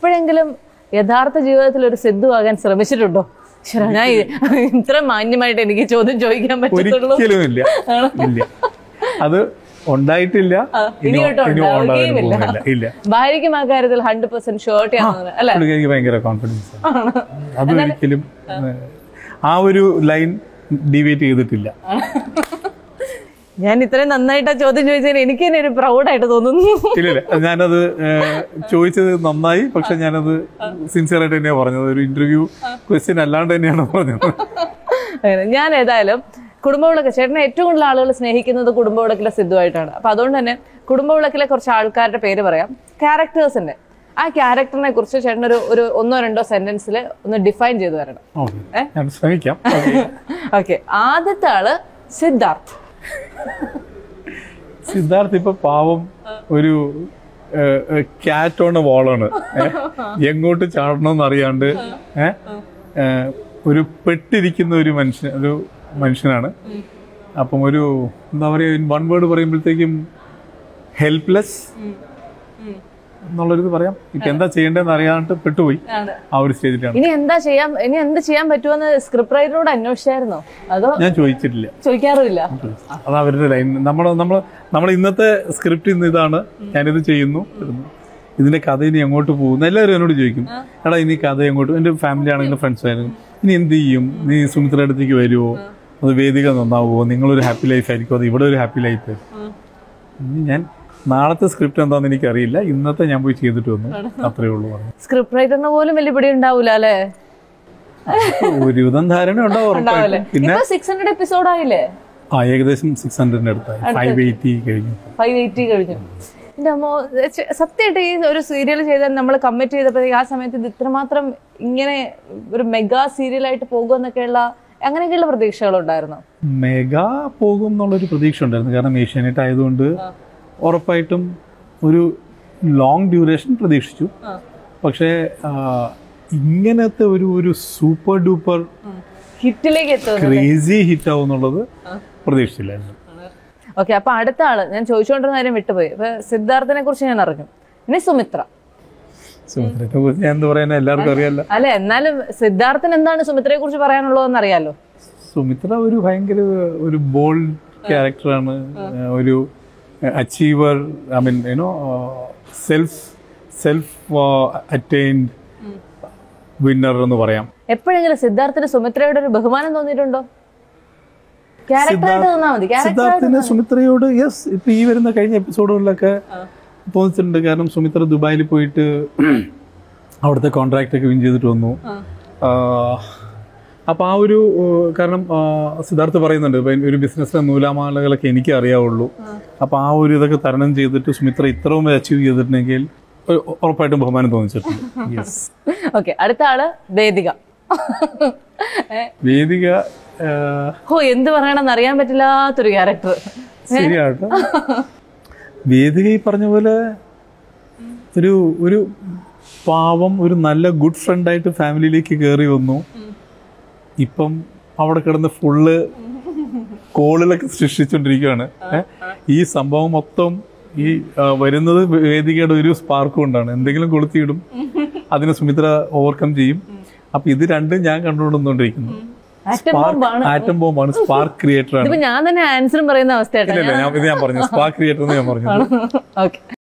എപ്പോഴെങ്കിലും യഥാർത്ഥ ജീവിതത്തിൽ ഒരു സിദ്ധു ആകാൻ ശ്രമിച്ചിട്ടുണ്ടോ ശരി ഞാൻ ഇ- ഇത്ര മാന്യമായിട്ട് എനിക്ക് ചോദ്യം ചോദിക്കാൻ പറ്റത്തുള്ളൂ ഒരിക്കലും ഇല്ല ഇല്ല അത് ഉണ്ടായിട്ടില്ല ഇനി ഇനിയോട്ടും ഇനി ഉണ്ടാകാൻ ഉണ്ടാവുകയുമില്ല. പോകുന്നില്ല ഇല്ല ഭാര്യയ്ക്കും ആ കാര്യത്തിൽ ഹൺഡ്രഡ് പെർസെന്റ് ഷോർട്ട് ആണ് അല്ലെ പുള്ളിക്ക് ഭയങ്കര കോൺഫിഡൻസ് അത് ഒരിക്കലും ഏഹ്, ആ ഒരു ലൈൻ ഡിവേറ്റ് ചെയ്തിട്ടില്ല ഞാൻ ഇത്രയും നന്നായിട്ട് ആ ചോദ്യം ചോദിച്ചതിന് എനിക്ക് തന്നെ ഒരു പ്രൗഡായിട്ട് തോന്നുന്നു ഇല്ല ഇല്ല ഞാനത് ഏഹ്, ചോദിച്ചത് നന്നായി പക്ഷെ ഞാനത് സിൻസിയർ ആയിട്ട് തന്നെയാണ് പറഞ്ഞത് ഒരു ഇന്റർവ്യൂ ക്വസ്റ്റ്യൻ അല്ലാണ്ട് തന്നെയാണ് പറഞ്ഞത് അങ്ങനെ. ഞാൻ ഏതായാലും കുടുംബവിളക്ക് ചേട്ടനെ ഏറ്റവും കൂടുതൽ ആളുകൾ സ്നേഹിക്കുന്നത് കുടുംബവിളക്കിലെ സിദ്ധുവായിട്ടാണ് അപ്പൊ അതുകൊണ്ട് തന്നെ കുടുംബവിളക്കിലെ കുറച്ച് ആൾക്കാരുടെ പേര് പറയാം ക്യാരക്ടേഴ്സിന്റെ ആ ക്യാരക്ടറിനെ കുറിച്ച് ചേട്ടൻ ഒരു ഒരു ഒന്നോ രണ്ടോ സെന്റൻസിൽ ഒന്ന് ഡിഫൈൻ ചെയ്തു തരണം ഓക്കെ ഞാൻ ശ്രമിക്കാം ഓക്കെ ആദ്യത്തെ ആള് സിദ്ധാർത്ഥ് സിദ്ധാർത്ഥ് ഇപ്പൊ പാവം ഒരു ക്യാറ്റ് ഓൺ വാളാണ് എങ്ങോട്ട് ചാടണമെന്ന് അറിയാണ്ട് ഏ? ഏഹ്, ഒരു പെട്ടിരിക്കുന്ന ഒരു മനുഷ്യൻ ഒരു മനുഷ്യനാണ് അപ്പം ഒരു എന്താ പറയുക വൺ വേർഡ് പറയുമ്പോഴത്തേക്കും ഹെൽപ്ലെസ് എന്നുള്ളൊരിത് പറയാം ഇപ്പൊ എന്താ ചെയ്യേണ്ടതെന്ന് അറിയാണ്ട് പെട്ടുപോയി ആ ഒരു സ്റ്റേജിലാണ് ഇനി എന്താ ചെയ്യാൻ ഇനി എന്ത് ചെയ്യാൻ പറ്റുമെന്ന് സ്ക്രിപ്റ്റ് റൈറ്ററോട് അന്വേഷിച്ചായിരുന്നോ അതോ ഞാൻ ചോദിച്ചിട്ടില്ല ചോദിക്കാറുമില്ല അത് അവരുടെ ലൈൻ നമ്മൾ നമ്മൾ നമ്മൾ ഇന്നത്തെ സ്ക്രിപ്റ്റ് ഇന്ന് ഇതാണ് ഞാനിത് ചെയ്യുന്നു ഇടുന്നു. ഇതിന്റെ കഥ ഇനി എങ്ങോട്ട് പോകുന്നു എല്ലാവരും എന്നോട് ചോദിക്കും എടാ ഇനി കഥ എങ്ങോട്ട് എൻ്റെ ഫാമിലി ആണെങ്കിലും ഫ്രണ്ട്സ് ആണെങ്കിലും ഇനി എന്ത് ചെയ്യും നീ സുമിത്ര അടുത്തേക്ക് വരുമോ അത് വേദിക നന്നാവുമോ നിങ്ങളൊരു ഹാപ്പി ലൈഫ് ആയിരിക്കും അത് ഇവിടെ ഒരു ഹാപ്പി ലൈഫ് ഇനി ഞാൻ നാളത്തെ സ്ക്രിപ്റ്റ് എന്താണെന്ന് എനിക്കറിയില്ല ഇന്നത്തെ ഞാൻ പോയി ചെയ്തിട്ട് വന്നു അത്രേ ഉള്ളൂ പറഞ്ഞു സ്ക്രിപ്റ്റ് റൈറ്ററിന് പോലും വലിയ പിടി ഉണ്ടാവൂല അല്ലെ ഒരുവിധം ധാരണ ഉണ്ടാവും ഉണ്ടാവല്ലേ ഉറപ്പായിട്ടും പിന്നെ ഇപ്പൊ സിക്സ് ഹൺഡ്രഡ് എപ്പിസോഡ് ആയില്ലേ ആ ഏകദേശം സിക്സ് ഹൺഡ്രഡിന് അടുത്തായി ഫൈവ് എയ്റ്റി കഴിഞ്ഞു ഫൈവ് എയ്റ്റി കഴിഞ്ഞു എന്റെ അമ്മോ ചെ- സത്യമായിട്ട് ഈ ഒരു സീരിയൽ ചെയ്താൽ നമ്മൾ കമ്മിറ്റ് ചെയ്തപ്പോഴത്തേക്ക് ആ സമയത്ത് ഇത് ഇത്രമാത്രം ഇങ്ങനെ ഒരു മെഗാ സീരിയലായിട്ട് പോകുമെന്നൊക്കെയുള്ള അങ്ങനെയൊക്കെയുള്ള പ്രതീക്ഷകളുണ്ടായിരുന്നു മെഗാ പോകും എന്നുള്ളൊരു പ്രതീക്ഷ ഉണ്ടായിരുന്നു കാരണം ഏഷ്യാനെറ്റ് ആയതുകൊണ്ട് ഉറപ്പായിട്ടും ഒരു ലോങ് ഡ്യൂറേഷൻ പ്രതീക്ഷിച്ചു പക്ഷേ ആ, ഇങ്ങനത്തെ ഒരു ഒരു സൂപ്പർ ഡൂപ്പർ ഹിറ്റിലേക്ക് എത്തുന്നത് ക്രേസി ഹിറ്റ് ആവും എന്നുള്ളത് പ്രതീക്ഷിച്ചില്ലായിരുന്നു ഓക്കെ അപ്പൊ അടുത്ത ആള് ഞാൻ ചോദിച്ചുകൊണ്ടിരുന്ന കാര്യം വിട്ടുപോയി അപ്പൊ സിദ്ധാർത്ഥിനെ കുറിച്ച് ഞാൻ അറിഞ്ഞു ഇനി സുമിത്ര സുമിത്രനെ കുറിച്ച് ഞാൻ എന്താ പറയാൻ എല്ലാവർക്കും അറിയാലോ അല്ലെ എന്നാലും സിദ്ധാർത്ഥന് എന്താണ് സുമിത്രയെ കുറിച്ച് പറയാനുള്ളതെന്ന് അറിയാലോ സുമിത്ര ഒരു ഭയങ്കര ഒരു ബോൾഡ് ക്യാരക്ടറാണ് ഒരു achiever I mean you know self self attained winner എന്ന് പറയാം എപ്പോഴെങ്കിലും സിദ്ധാർത്ഥിന് സുമിത്രയുടെ ഒരു ബഹുമാനം തോന്നിയിട്ടുണ്ടോ ക്യാരക്ടറായിട്ട് തന്നാ മതി ക്യാരക്ടർ സിദ്ധാർത്ഥിന് സുമിത്രയോട് യെസ് ഇപ്പൊ ഈ വരുന്ന കഴിഞ്ഞ എപ്പിസോഡുകളിലൊക്കെ തോന്നിച്ചിട്ടുണ്ട് കാരണം സുമിത്ര ദുബായിൽ പോയിട്ട് അവിടുത്തെ കോൺട്രാക്ട് ഒക്കെ വിൻ ചെയ്തിട്ട് വന്നു അപ്പൊ ആ ഒരു ഏഹ്, കാരണം ആ, സിദ്ധാർത്ഥ് പറയുന്നുണ്ട് ഇപ്പൊ ഒരു ബിസിനസ്സിലെ നൂലാമാലകളൊക്കെ എനിക്ക് അറിയാവുള്ളൂ അപ്പൊ ആ ഒരു ഇതൊക്കെ തരണം ചെയ്തിട്ട് സുമിത്ര ഇത്രയും അച്ചീവ് ചെയ്തിട്ടുണ്ടെങ്കിൽ ഉ- ഉറപ്പായിട്ടും ബഹുമാനം തോന്നിച്ചിട്ടുണ്ട് യെസ് ഓക്കെ അടുത്ത ആള് വേദിക ഏ, വേദിക ഏഹ്, ഹോ എന്ത് പറയണമെന്ന് അറിയാൻ പറ്റില്ലാത്തൊരു ക്യാരക്ടർ ശരിയാട്ടോ വേദിക ഈ പറഞ്ഞ പോലെ ഒരു ഒരു പാവം ഒരു നല്ല ഗുഡ് ഫ്രണ്ടായിട്ട് ഫാമിലിയിലേക്ക് കയറി വന്നു ഇപ്പം അവിടെ കിടന്ന് ഫുള്ള് കോളിലൊക്കെ സൃഷ്ടിച്ചുകൊണ്ടിരിക്കുകയാണ് ഏ? ഈ സംഭവം മൊത്തം ഈ ആ, വരുന്നത് വേദികയുടെ ഒരു സ്പാർക്ക് കൊണ്ടാണ് എന്തെങ്കിലും കൊളുത്തിയിടും അതിനെ സുമിത്ര ഓവർകം ചെയ്യും അപ്പൊ ഇത് രണ്ടും ഞാൻ കണ്ടുകൊണ്ടുവന്നുകൊണ്ടിരിക്കുന്നു ആറ്റം ബോംബാണ് ആറ്റം ബോംബാണ് സ്പാർക്ക് ക്രിയേറ്റർ ആണ് ഇതിപ്പോ ഞാൻ തന്നെ ആൻസറും പറയുന്ന അവസ്ഥയായിട്ടാണ് ഇല്ല ഇല്ല ഞാൻ ഇത് ഞാൻ പറഞ്ഞു സ്പാർക്ക് ക്രിയേറ്റർ എന്ന് ഞാൻ പറഞ്ഞു ഓക്കെ